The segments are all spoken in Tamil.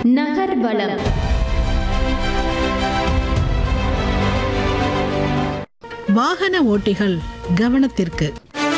நகர்வலம் வாகன ஓட்டிகள் கவனத்திற்கு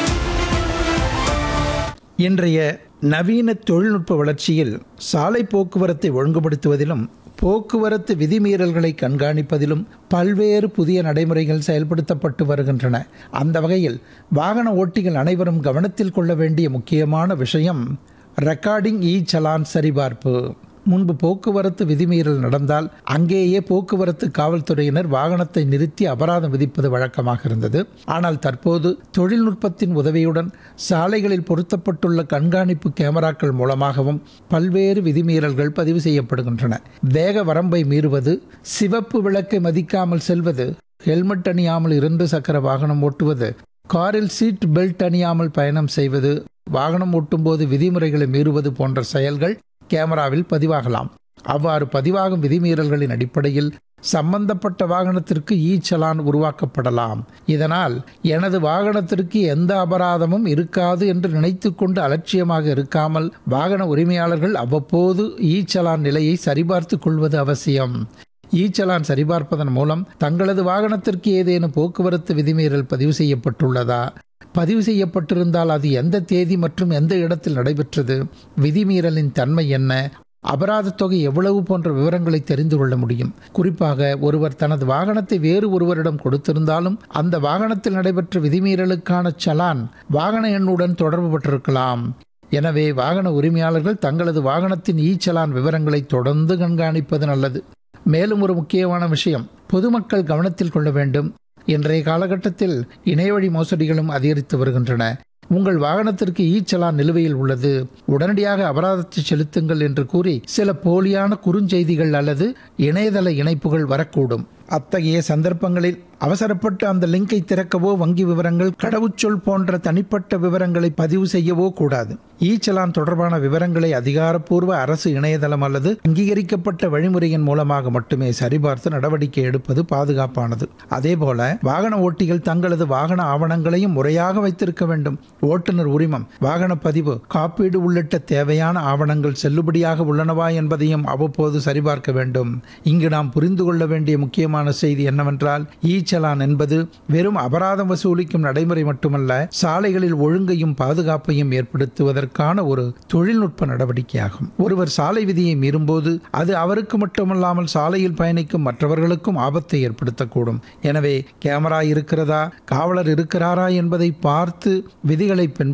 இன்றைய நவீன தொழில்நுட்ப வளர்ச்சியில் சாலை போக்குவரத்தை ஒழுங்குபடுத்துவதிலும் போக்குவரத்து விதிமீறல்களை கண்காணிப்பதிலும் பல்வேறு புதிய நடைமுறைகள் செயல்படுத்தப்பட்டு வருகின்றன அந்த வகையில் வாகன ஓட்டிகள் அனைவரும் கவனத்தில் கொள்ள வேண்டிய முக்கியமான விஷயம் ரெக்கார்டிங் இ சலான் சரிபார்ப்பு முன்பு போக்குவரத்து விதிமீறல் நடந்தால் அங்கேயே போக்குவரத்து காவல்துறையினர் வாகனத்தை நிறுத்தி அபராதம் விதிப்பது வழக்கமாக இருந்தது ஆனால் தற்போது தொழில்நுட்பத்தின் உதவியுடன் சாலைகளில் பொருத்தப்பட்டுள்ள கண்காணிப்பு கேமராக்கள் மூலமாகவும் பல்வேறு விதிமீறல்கள் பதிவு செய்யப்படுகின்றன வேக வரம்பை மீறுவது சிவப்பு விளக்கை மதிக்காமல் செல்வது ஹெல்மெட் அணியாமல் இரண்டு சக்கர வாகனம் ஓட்டுவது காரில் சீட் பெல்ட் அணியாமல் பயணம் செய்வது வாகனம் ஓட்டும்போது விதிமுறைகளை மீறுவது போன்ற செயல்கள் கேமராவில் பதிவாகலாம் அவ்வாறு பதிவாகும் விதிமீறல்களின் அடிப்படையில் சம்பந்தப்பட்ட வாகனத்திற்கு இ சலான் உருவாக்கப்படலாம் இதனால் எனது வாகனத்திற்கு எந்த அபராதமும் இருக்காது என்று நினைத்துக்கொண்டு அலட்சியமாக இருக்காமல் வாகன உரிமையாளர்கள் அவ்வப்போது இ சலான் நிலையை சரிபார்த்து கொள்வது அவசியம் இ சலான் சரிபார்ப்பதன் மூலம் தங்களது வாகனத்திற்கு ஏதேனும் போக்குவரத்து விதிமீறல் பதிவு செய்யப்பட்டுள்ளதா பதிவு செய்யப்பட்டிருந்தால் அது எந்த தேதி மற்றும் எந்த இடத்தில் நடைபெற்றது விதிமீறலின் தன்மை என்ன அபராத தொகை எவ்வளவு போன்ற விவரங்களை தெரிந்து கொள்ள முடியும் குறிப்பாக ஒருவர் தனது வாகனத்தை வேறு ஒருவரிடம் கொடுத்திருந்தாலும் அந்த வாகனத்தில் நடைபெற்ற விதிமீறலுக்கான சலான் வாகன எண்ணுடன் தொடர்பு பட்டிருக்கலாம் எனவே வாகன உரிமையாளர்கள் தங்களது வாகனத்தின் ஈ சலான் விவரங்களை தொடர்ந்து கண்காணிப்பது நல்லது மேலும் ஒரு முக்கியமான விஷயம் பொதுமக்கள் கவனத்தில் கொள்ள வேண்டும் இன்றைய காலகட்டத்தில் இணையவழி மோசடிகளும் அதிகரித்து வருகின்றன உங்கள் வாகனத்திற்கு ஈச்சலான் நிலுவையில் உள்ளது உடனடியாக அபராதத்தை செலுத்துங்கள் என்று கூறி சில போலியான குறுஞ்செய்திகள் அல்லது இணையதள இணைப்புகள் வரக்கூடும் அத்தகைய சந்தர்ப்பங்களில் அவசரப்பட்டு அந்த லிங்கை திறக்கவோ வங்கி விவரங்கள் கடவுச்சொல் போன்ற தனிப்பட்ட விவரங்களை பதிவு செய்யவோ கூடாது ஈ சலான் தொடர்பான விவரங்களை அதிகாரப்பூர்வ அரசு இணையதளம் அல்லது அங்கீகரிக்கப்பட்ட வழிமுறையின் மூலமாக மட்டுமே சரிபார்த்து நடவடிக்கை எடுப்பது பாதுகாப்பானது அதேபோல வாகன ஓட்டிகள் தங்களது வாகன ஆவணங்களையும் முறையாக வைத்திருக்க வேண்டும் ஓட்டுநர் உரிமம் வாகன பதிவு காப்பீடு உள்ளிட்ட தேவையான ஆவணங்கள் செல்லுபடியாக உள்ளனவா என்பதையும் அவ்வப்போது சரிபார்க்க வேண்டும் இங்கு நாம் புரிந்து கொள்ள வேண்டிய முக்கியமான செய்தி என்னவென்றால் ஈ சலான் என்பது வெறும் அபராதம் வசூலிக்கும் நடைமுறை மட்டுமல்ல சாலைகளில் ஒழுங்கையும் பாதுகாப்பையும் ஏற்படுத்துவதற்கான ஒரு தொழில்நுட்ப நடவடிக்கையாகும் ஒருவர் சாலை விதியை மீறும்போது அது அவருக்கு மட்டுமல்லாமல் சாலையில் பயணிக்கும் மற்றவர்களுக்கும் ஆபத்தை ஏற்படுத்தக்கூடும் எனவே கேமரா இருக்கிறதா காவலர் இருக்கிறாரா என்பதை பார்த்து விதிகளை பின்பற்ற